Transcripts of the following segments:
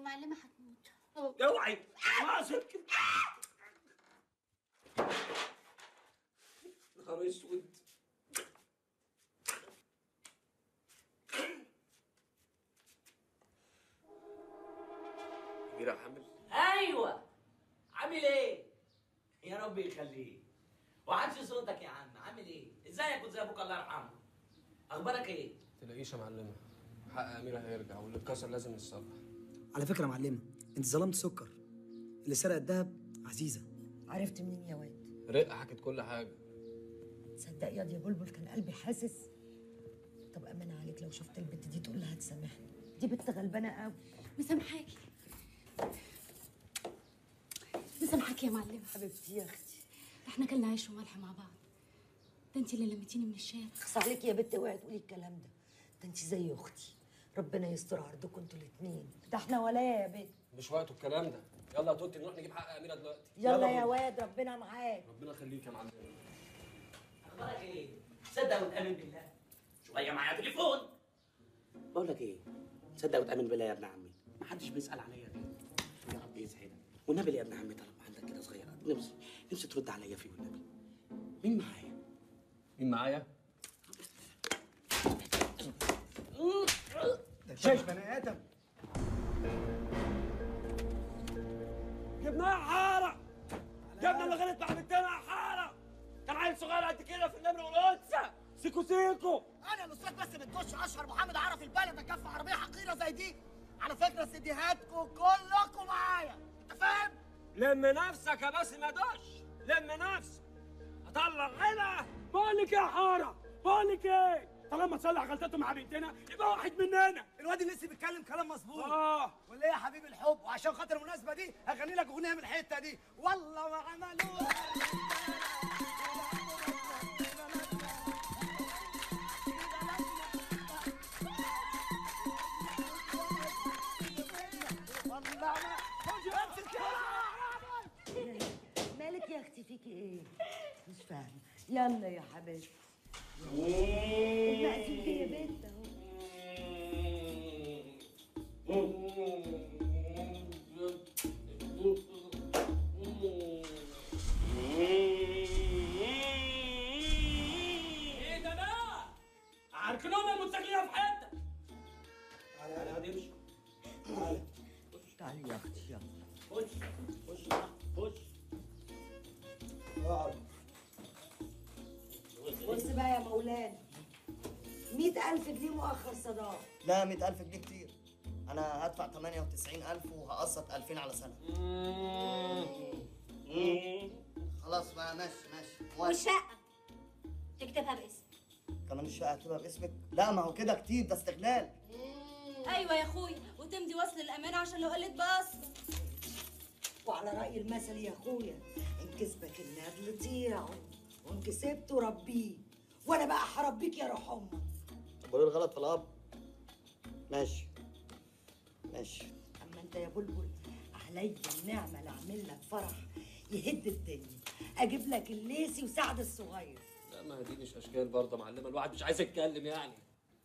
والمعلمه هتموت اوعي ماسك نهار اسود أميرة حامل ايوه عامل ايه يا رب يخليك وعادش صوتك يا عم عامل ايه ازيك وازي ابوك الله يرحمه اخبارك ايه تلاقيش يا معلمة حق أميرة هيرجع واللي اتكسر لازم يتصلح على فكره يا معلمه انت ظلمت سكر اللي سرق الدهب عزيزه عرفت منين يا واد رقة حكت كل حاجة تصدق ياض يا بلبل كان قلبي حاسس طب امانه عليك لو شفت البت دي تقول لها تسامحني دي بنت غلبانه قوي مسامحاكي مسامحاكي يا معلمه حبيبتي يا اختي احنا كلنا عيش وملح مع بعض ده انت اللي لميتيني من الشارع خص عليك يا بنت اوعي تقولي الكلام ده ده انت زي اختي ربنا يستر عرضكم انتوا الاثنين ده احنا ولايا يا بنت مش وقته الكلام ده يلا يا توتي نروح نجيب حق أميرة دلوقتي يلا يا بينا. واد ربنا معاك ربنا يخليك يا معلمة اخبارك ايه تصدق وتامن بالله شويه معايا تليفون بقول لك ايه تصدق وتامن بالله يا ابن عمي ما حدش بيسال عليا غيرك يا رب يسعدك والنبي يا ابن عمي طالما عندك كده صغير نفسي نفسي ترد عليا فيه والنبي مين معايا مين معايا؟ ده شايف بني ادم جبناها حارة جبنا اللي غلط مع بنتنا حارة كان عيل صغير قد كده في النمر والأنثى سيكو سيكو انا الاستاذ بس بتخش اشهر محمد عرف البلد اكف عربيه حقيره زي دي على فكره سيديهاتكم كلكم معايا انت فاهم لم نفسك يا باسم يا دش لم نفسك اطلع غلا بقول لك إيه يا حاره بقول لك ايه طالما تصلح غلطته مع بنتنا يبقى واحد مننا الواد اللي لسه بيتكلم كلام مظبوط اه ولا ايه يا حبيب الحب وعشان خاطر المناسبه دي هغني لك اغنيه من الحته دي والله ما عملوها والله ما امسك مالك يا اختي فيكي ايه مش فاهمه يلا يا حبيبتي المقاسم دي يا بنت اهو ايه ده بقى عركنهم المتسجلين في حته تعالى يا هادي امشي تعالي يا اختي يلا خش خش خش بص بقى يا مولانا مئة ألف جنيه مؤخر صداق لا 100000 جنيه كتير انا هدفع 98000 وهقسط 2000 على سنه خلاص بقى ماشي ماشي موافق. والشقه تكتبها باسم كمان الشقه هتبقى باسمك لا ما هو كده كتير ده استغلال ايوه يا اخوي وتمضي وصل الامانه عشان لو قلت بس وعلى رأي المثل يا أخويا إن كسبك النادل طيعه وإن كسبته ربيه وأنا بقى هربيك يا روح أمك طب وايه الغلط في الاب ماشي ماشي أما أنت يا بلبل عليا النعمة اللي أعمل لك فرح يهد الدنيا أجيب لك الليسي وسعد الصغير لا ما دي مش اشكال برضه يا معلمه الواحد مش عايز يتكلم يعني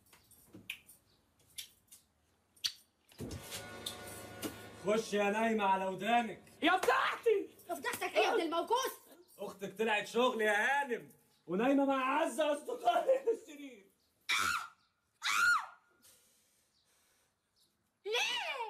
خش يا نايمه على ودانك يا بتاعتي فضحتك ايه يا ابن الموكوس اختك طلعت شغل يا هانم ونايمه مع عزه اصدقائي في السرير ليه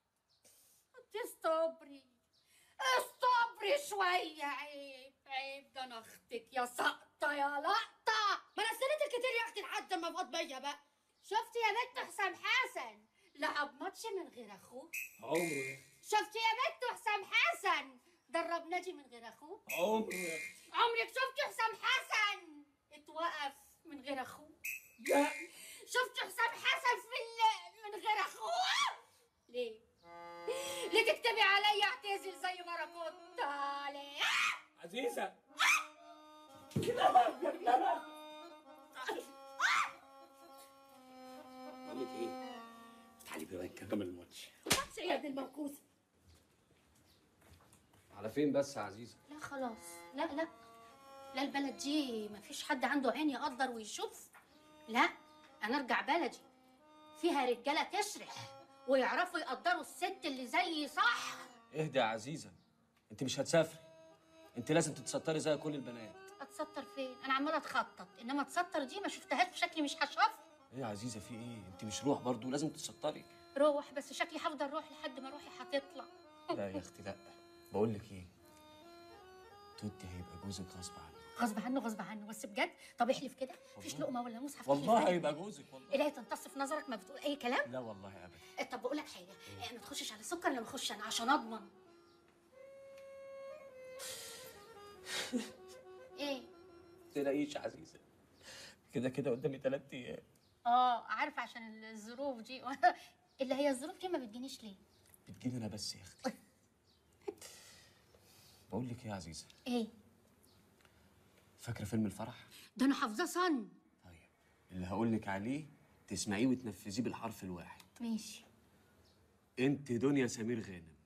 تستبري استبري شوية عيب عيب ده انا اختك يا سقطة يا لقطة ما انا استنيت كتير يا اختي لحد ما فاض بيا بقى شفتي يا بنت حسام حسن لعب ماتش من غير اخوه عمره شفتي يا بنت حسام حسن درب ناجي من غير اخوه عمره عمرك شفتي حسام حسن اتوقف من غير اخوه لا شفتي حسام حسن في ال- من غير اخوه ليه ليه تكتبي عليا اعتزل زي ما انا كنت ليه عزيزه بقول لك ايه تعالي بقى نكمل الماتش ماتش يا ابن الموكوسه على فين بس يا عزيزه لا خلاص لا لا لا البلد دي ما فيش حد عنده عين يقدر ويشوف لا انا ارجع بلدي فيها رجاله تشرح ويعرفوا يقدروا الست اللي زيي صح اهدى يا عزيزه انت مش هتسافري انت لازم تتستري زي كل البنات اتستر فين انا عماله اتخطط انما اتستر دي ما شفتهاش بشكلي مش هشوف ايه يا عزيزه في ايه انت مش روح برضو لازم تتستري روح بس شكلي هفضل روح لحد ما روحي هتطلع لا يا اختي لا بقول لك ايه توتي هيبقى جوزك غصب عنك غصب عنه غصب عنه بس بجد طب احلف كده مفيش لقمه ولا مصحف والله تحلف هيبقى جوزك والله الاقي تمتص في نظرك ما بتقول اي كلام لا والله ابدا طب بقول لك حاجه ما تخشش على سكر لما اخش انا عشان اضمن ايه تلاقيش يا عزيزه كده كده قدامي ثلاث ايام اه عارفه عشان الظروف دي اللي هي الظروف دي ما بتجينيش ليه بتجيلي انا بس يا اختي بقول لك ايه يا عزيزه ايه فاكره فيلم الفرح ده انا حافظاه صن طيب اللي هقول لك عليه تسمعيه وتنفذيه بالحرف الواحد ماشي انت دنيا سمير غانم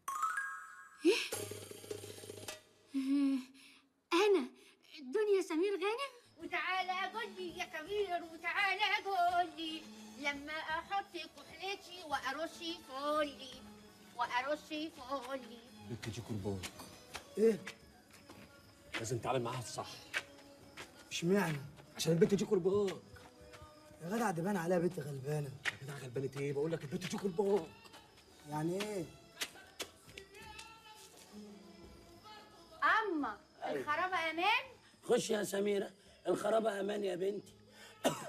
انا دنيا سمير غانم وتعالى قول لي يا كبير وتعالى قول لي لما احط كحلتي وارشي فولي وارشي فولي بنت دي كربون ايه لازم تعمل معاها الصح اشمعنى عشان البنت دي كربون يا جدع دي بان عليها بنت غلبانه يا جدع غلبانه ايه بقول لك البنت دي كربون يعني ايه اما الخرابه امان خش يا سميرة الخرابة أمان يا بنتي